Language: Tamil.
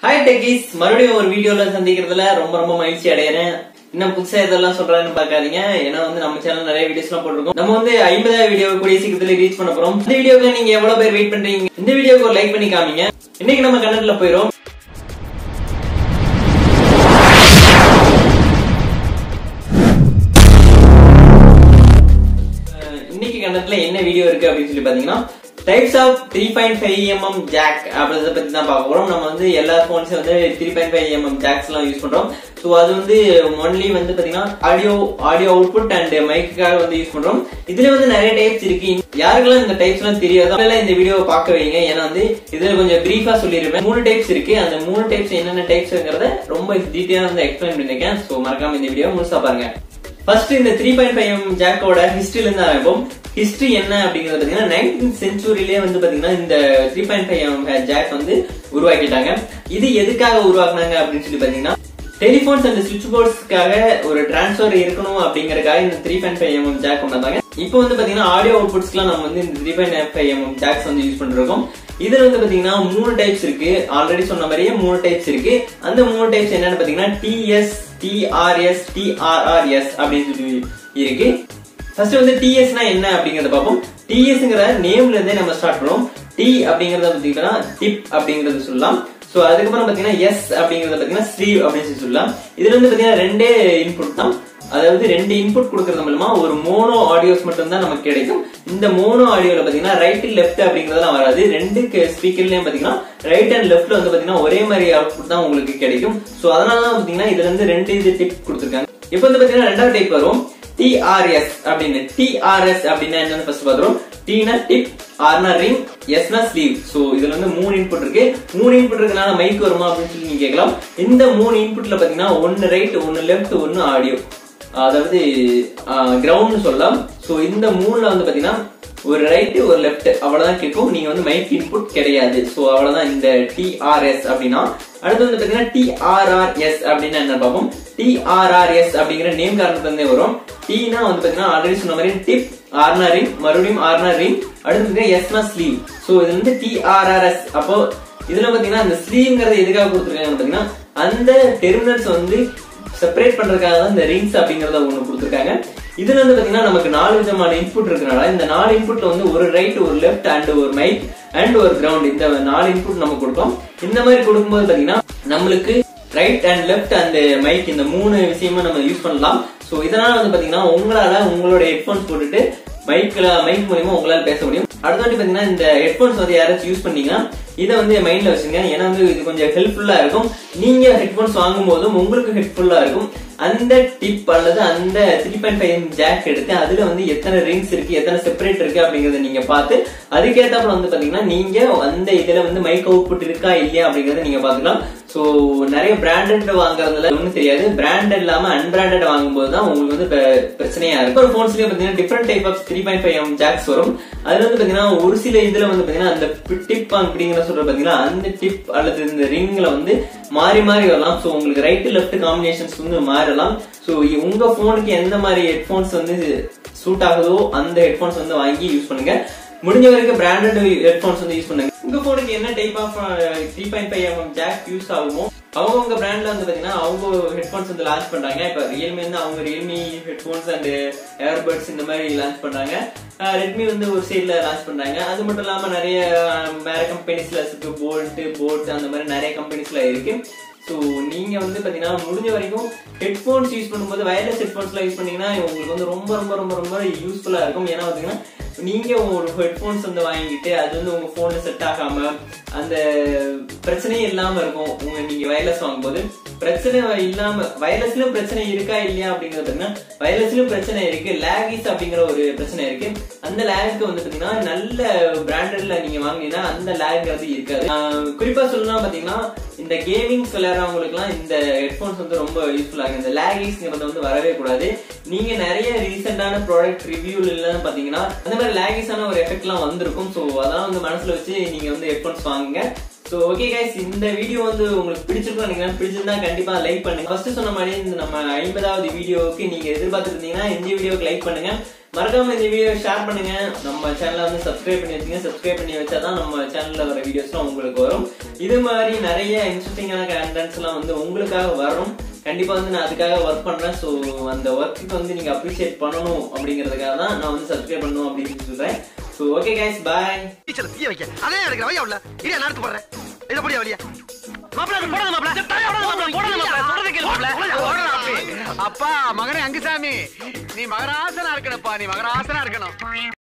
ஹாய் டெக்கிஸ் மறுபடியும் ஒரு வீடியோல சந்திக்கிறதுல ரொம்ப ரொம்ப மகிழ்ச்சி அடையறேன் இன்னும் புதுசா இதெல்லாம் சொல்றாங்கன்னு பாக்காதீங்க ஏன்னா வந்து நம்ம சேனல் நிறைய வீடியோஸ் எல்லாம் போட்டிருக்கோம் நம்ம வந்து ஐம்பதாயிரம் வீடியோ கூடிய சீக்கிரத்துல ரீச் பண்ண போறோம் இந்த வீடியோக்கு நீங்க எவ்வளவு பேர் வெயிட் பண்றீங்க இந்த வீடியோக்கு ஒரு லைக் பண்ணி காமிங்க இன்னைக்கு நம்ம கண்டென்ட்ல போயிரும் அஹ் இன்னைக்கு கண்டத்துல என்ன வீடியோ இருக்கு அப்படின்னு சொல்லி பாத்தீங்கன்னா types of three point five MM jack அப்படின்றத பத்தி தான் பார்க்க போறோம் நம்ம வந்து எல்லா போன்ஸும் வந்து three point five MM jacks எல்லாம் யூஸ் பண்றோம் ஸோ அது வந்து ஒன்லி வந்து பாத்தீங்கன்னா ஆடியோ ஆடியோ அவுட்புட் அண்ட் மைக்குக்காக வந்து யூஸ் பண்றோம் இதுல வந்து நிறைய டைப்ஸ் இருக்கு யாருக்கெல்லாம் இந்த டைப்ஸ் எல்லாம் தெரியாதோ அவங்கெல்லாம் இந்த வீடியோ பார்க்க வைங்க ஏன்னா வந்து இதுல கொஞ்சம் பிரீஃபா சொல்லிருப்பேன் மூணு டைப்ஸ் இருக்கு அந்த மூணு டைப்ஸ் என்னென்ன டைப்ஸ்ங்கிறத ரொம்ப டீட்டெயிலா வந்து எக்ஸ்பிளைன் பண்ணிருக்கேன் ஸோ மறக்காம இந்த வீடியோ முழுசா பாருங்க ஃபர்ஸ்ட் இந்த த்ரீ பாயிண்ட் ஃபைவ் எம் ஜாக்கோட ஹிஸ்டரியில இருந்து ஆரம்பிப்போம் ஹிஸ்டரி என்ன அப்படிங்கறது பாத்தீங்கன்னா நைன்டீன் சென்ச்சுரியிலே வந்து பாத்தீங்கன்னா இந்த three point five M jack வந்து உருவாக்கிட்டாங்க இது எதுக்காக உருவாக்குனாங்க அப்படின்னு சொல்லி பாத்தீங்கன்னா டெலிபோன்ஸ் அண்ட் சுவிட்ச் போர்ட்ஸ்க்காக ஒரு டிரான்ஸ்ஃபர் இருக்கணும் அப்படிங்கறதுக்காக இந்த three point five MM jack கொண்டு வந்தாங்க இப்போ வந்து பாத்தீங்கன்னா ஆடியோ அவுட்புட்ஸ்க்குலாம் நம்ம வந்து இந்த three point five MM jacks வந்து யூஸ் பண்ணிருக்கோம் இதுல வந்து பாத்தீங்கன்னா மூணு டைப்ஸ் இருக்கு ஆல்ரெடி சொன்ன மாதிரியே மூணு டைப்ஸ் இருக்கு அந்த மூணு டைப்ஸ் என்னன்னு பாத்தீங்கன்னா டிஎஸ் டிஆர்எஸ் டிஆர்ஆர்எஸ் அப்படின்னு சொல்லி இருக்கு ஃபர்ஸ்ட் வந்து டிஎஸ்னா என்ன அப்படிங்கறத பார்ப்போம் டிஎஸ்ங்கிற நேம்ல இருந்தே நம்ம ஸ்டார்ட் பண்ணுவோம் டி அப்படிங்கறத பாத்தீங்கன்னா டிப் அப்படிங்கறது சொல்லலாம் சோ அதுக்கப்புறம் பாத்தீங்கன்னா எஸ் அப்படிங்கறத பாத்தீங்கன்னா ஸ்லீவ் அப்படின்னு சொல்லி சொல்லலாம் இதுல வந்து பாத்தீங்கன்னா ரெண்டே இன்புட் தான் அதாவது ரெண்டு இன்புட் கொடுக்கறது மூலமா ஒரு மோனோ ஆடியோஸ் மட்டும் தான் நமக்கு கிடைக்கும் இந்த மோனோ ஆடியோல பாத்தீங்கன்னா ரைட் லெஃப்ட் அப்படிங்கறதெல்லாம் வராது ரெண்டு ஸ்பீக்கர்லயும் பாத்தீங்கன்னா ரைட் அண்ட் லெஃப்ட்ல வந்து பாத்தீங்கன்னா ஒரே மாதிரி அவுட்புட் தான் உங்களுக்கு கிடைக்கும் சோ அதனால தான் பாத்தீங்கன்னா இதுல இருந்து ரெண்டு இது டிப் கொடுத்துருக்காங்க இப்போ வந்து பாத்தீங்கன்னா ரெண்டாவது டைப் வரும் டிஆர்எஸ் அப்படின்னு டிஆர்எஸ் அப்படின்னா என்னன்னு ஃபர்ஸ்ட் பாத்துறோம் டீனா டிப் ஆர்னா ரிங் எஸ்னா ஸ்லீவ் சோ இதுல வந்து மூணு இன்புட் இருக்கு மூணு இன்புட் இருக்கனால மைக் வருமா அப்படின்னு சொல்லி நீங்க கேட்கலாம் இந்த மூணு இன்புட்ல பாத்தீங்கன்னா ஒன்னு ரைட் ஒன்னு லெஃப்ட் ஒன்னு ஆடியோ அதாவது கிரவுண்ட் சொல்லலாம் சோ இந்த மூணுல வந்து பாத்தீங்கன்னா ஒரு ரைட் ஒரு லெஃப்ட் அவ்வளவுதான் கேட்கும் நீங்க வந்து மைக் இன்புட் கிடையாது சோ அவ்வளவுதான் இந்த டிஆர்எஸ் அப்படின்னா அடுத்து வந்து பாத்தீங்கன்னா டிஆர்ஆர்எஸ் அப்படின்னா என்ன பார்ப்போம் டிஆர்ஆர்எஸ் அப்படிங்கிற நேம் காரணத்துல வரும் டீனா வந்து பாத்தீங்கன்னா ஆல்ரெடி சொன்ன மாதிரி டிப் ஆர்னா ரிங் மறுபடியும் ஆர்னா ரிங் அடுத்து பாத்தீங்கன்னா எஸ்னா ஸ்லீவ் சோ இது வந்து டிஆர்ஆர்எஸ் அப்போ இதுல பாத்தீங்கன்னா அந்த ஸ்லீவ்ங்கிறது எதுக்காக கொடுத்துருக்காங்கன்னு பாத்தீங்கன்னா அந்த டெர்மினல்ஸ் வந்து செப்பரேட் பண்றதுக்காக தான் இந்த ரிங்ஸ் அப்படிங்கறத ஒண்ணு கொடுத்துருக்காங்க இதுல வந்து பாத்தீங்கன்னா நமக்கு நாலு விதமான இன்புட் இருக்கனால இந்த நாலு இன்புட் வந்து ஒரு ரைட் ஒரு லெஃப்ட் அண்ட் ஒரு மைக் அண்ட் ஒரு கிரவுண்ட் இந்த நாலு இன்புட் நம்ம கொடுப்போம் இந்த மாதிரி கொடுக்கும்போது பாத்தீங்கன்னா நம்மளுக்கு right and left and mic இந்த மூணு விஷயமும் நம்ம யூஸ் பண்ணலாம் சோ இதனால வந்து பாத்தீங்கன்னா உங்களால உங்களோட ஹெட்போன்ஸ் போட்டுட்டு மைக்ல மைக் மூலியமா உங்களால பேச முடியும் அடுத்த வாட்டி பாத்தீங்கன்னா இந்த ஹெட்போன்ஸ் வந்து யாராச்சும் யூஸ் பண்ணீங்கன்னா இதை வந்து மைண்ட்ல வச்சுங்க ஏன்னா வந்து இது கொஞ்சம் ஹெல்ப்ஃபுல்லா இருக்கும் நீங்க ஹெட்போன்ஸ் வாங்கும் போதும் உங்களுக்கு ஹெல்ப்ஃபுல்லா இருக்கும் அந்த டிப் அல்லது அந்த த்ரீ பாயிண்ட் ஃபைவ் ஜாக் எடுத்து அதுல வந்து எத்தனை ரிங்ஸ் இருக்கு எத்தனை செப்பரேட் இருக்கு அப்படிங்கறத நீங்க பார்த்து அதுக்கேத்தாப்புல வந்து பாத்தீங்கன்னா நீங்க அந்த இதுல வந்து மைக் அவுட்புட் இருக்கா இல்லையா அப்படிங்கறத நீங்க பாத்துக்கலாம் சோ நிறைய பிராண்டட் வாங்குறதுல ஒன்றும் தெரியாது பிராண்டட் இல்லாம அன்பிராண்டட் வாங்கும்போது தான் உங்களுக்கு வந்து பெ- பிரச்சனையா இருக்கும் ஒரு போன்ஸ்லயே பாத்தீங்கன்னா different type of three point five jacks வரும் அதுல வந்து பாத்தீங்கன்னா ஒரு சில இதுல வந்து பாத்தீங்கன்னா அந்த டிப் அப்படிங்கிற சொல்ற பாத்தீங்கன்னா அந்த டிப் அல்லது இந்த ரிங்ல வந்து மாறி மாறி வரலாம் சோ உங்களுக்கு ரைட் லெஃப்ட் காம்பினேஷன்ஸ் வந்து மாறலாம் சோ உங்க போனுக்கு எந்த மாதிரி ஹெட்போன்ஸ் வந்து சூட் ஆகுதோ அந்த ஹெட்போன்ஸ் வந்து வாங்கி யூஸ் பண்ணுங்க முடிஞ்ச வரைக்கும் பிராண்டட் ஹெட்போன்ஸ் வந்து யூஸ் பண்ணுங்க உங்க போனுக்கு என்ன type of three point five MM jack use ஆகுமோ அவங்கவுங்க பிராண்ட்ல வந்து பாத்தீங்கன்னா அவங்க ஹெட்போன்ஸ் வந்து லான்ச் பண்றாங்க இப்ப ரியல்மி வந்து அவங்க ரியல்மி ஹெட்போன்ஸ் அண்ட் ஏர்பட்ஸ் இந்த மாதிரி லான்ச் பண்றாங்க ரெட்மி வந்து ஒரு சைட்ல லான்ச் பண்றாங்க அது மட்டும் இல்லாம நிறைய அஹ், வேற கம்பெனிஸ்ல இருக்கு போல்ட் போட் அந்த மாதிரி நிறைய கம்பெனிஸ்ல இருக்கு ஸோ நீங்க வந்து பாத்தீங்கன்னா முடிஞ்ச வரைக்கும் ஹெட்ஃபோன்ஸ் யூஸ் பண்ணும்போது வயர்லெஸ் ஹெட்ஃபோன்ஸ்லாம் யூஸ் பண்ணீங்கன்னா உங்களுக்கு வந்து ரொம்ப ரொம்ப ரொம்ப ரொம்ப யூஸ்ஃபுல்லா இருக்கும் ஏன்னா பாத்தீங்கன்னா நீங்க ஒரு ஹெட்ஃபோன்ஸ் வந்து வாங்கிட்டு அது வந்து உங்க போன்ல செட் ஆகாம அந்த பிரச்சனையே இல்லாம இருக்கும் உங்க நீங்க வயர்லெஸ் வாங்கும்போது பிரச்சனை இல்லாம வயர்லெஸ்லயும் பிரச்சனை இருக்கா இல்லையா அப்படிங்கறது பாத்தீங்கன்னா வயர்லெஸ்லயும் பிரச்சனை இருக்கு லேகிஸ் அப்படிங்கிற ஒரு பிரச்சனை இருக்கு அந்த லேக்கு வந்து பாத்தீங்கன்னா நல்ல பிராண்டட்ல நீங்க வாங்கினீங்கன்னா அந்த லேக்ங்கிறது இருக்காது ஆஹ் குறிப்பா சொல்லணும்னா பாத்தீங்கன்னா இந்த கேமிங்ஸ் விளையாடுறவங்களுக்குலாம் இந்த ஹெட்போன்ஸ் வந்து ரொம்ப யூஸ்ஃபுல்லா இருக்கு இந்த லேகிஸ்ங்கிறது வந்து வரவே கூடாது நீங்க நிறைய ரீசெண்டான ப்ராடக்ட் ரிவ்யூல எல்லாம் பாத்தீங்கன்னா அந்த மாதிரி லேகிஸான ஒரு எஃபெக்ட்லாம் வந்திருக்கும் ஸோ அதெல்லாம் வந்து மனசுல வச்சு நீங்க வந்து ஹெட்போன்ஸ் வாங்குங்க ஸோ ஓகே கைஸ் இந்த வீடியோ வந்து உங்களுக்கு பிடிச்சிருக்கும் நினைக்கிறேன் பிடிச்சிருந்தா கண்டிப்பா லைக் பண்ணுங்க ஃபர்ஸ்ட் சொன்ன மாதிரி இந்த நம்ம ஐம்பதாவது வீடியோவுக்கு நீங்க எதிர்பார்த்துருந்தீங்கன்னா இந்த வீடியோக்கு லைக் பண்ணுங்க மறக்காம இந்த வீடியோ ஷேர் பண்ணுங்க நம்ம சேனலை வந்து சப்ஸ்கிரைப் பண்ணி வச்சுங்க சப்ஸ்கிரைப் பண்ணி வச்சாதான் நம்ம சேனல்ல வர வீடியோஸ்லாம் உங்களுக்கு வரும் இது மாதிரி நிறைய இன்ட்ரெஸ்டிங்கான கண்டென்ட்ஸ் எல்லாம் வந்து உங்களுக்காக வரும் கண்டிப்பா வந்து நான் அதுக்காக ஒர்க் பண்றேன் ஸோ அந்த ஒர்க்குக்கு வந்து நீங்க அப்ரிஷியேட் பண்ணணும் அப்படிங்கிறதுக்காக தான் நான் வந்து சப்ஸ்கிரைப் பண்ணணும் அப்படின்னு சொல்றேன் so okay guys bye teacher தீய வைக்க அதே எடுக்கிற வையா உள்ள இரியா நடத்து போடுறேன் இத படியா வழியா அப்பா மகனே அங்குசாமி நீ மகராசனா இருக்கணும்ப்பா நீ மகராசனா இருக்கணும்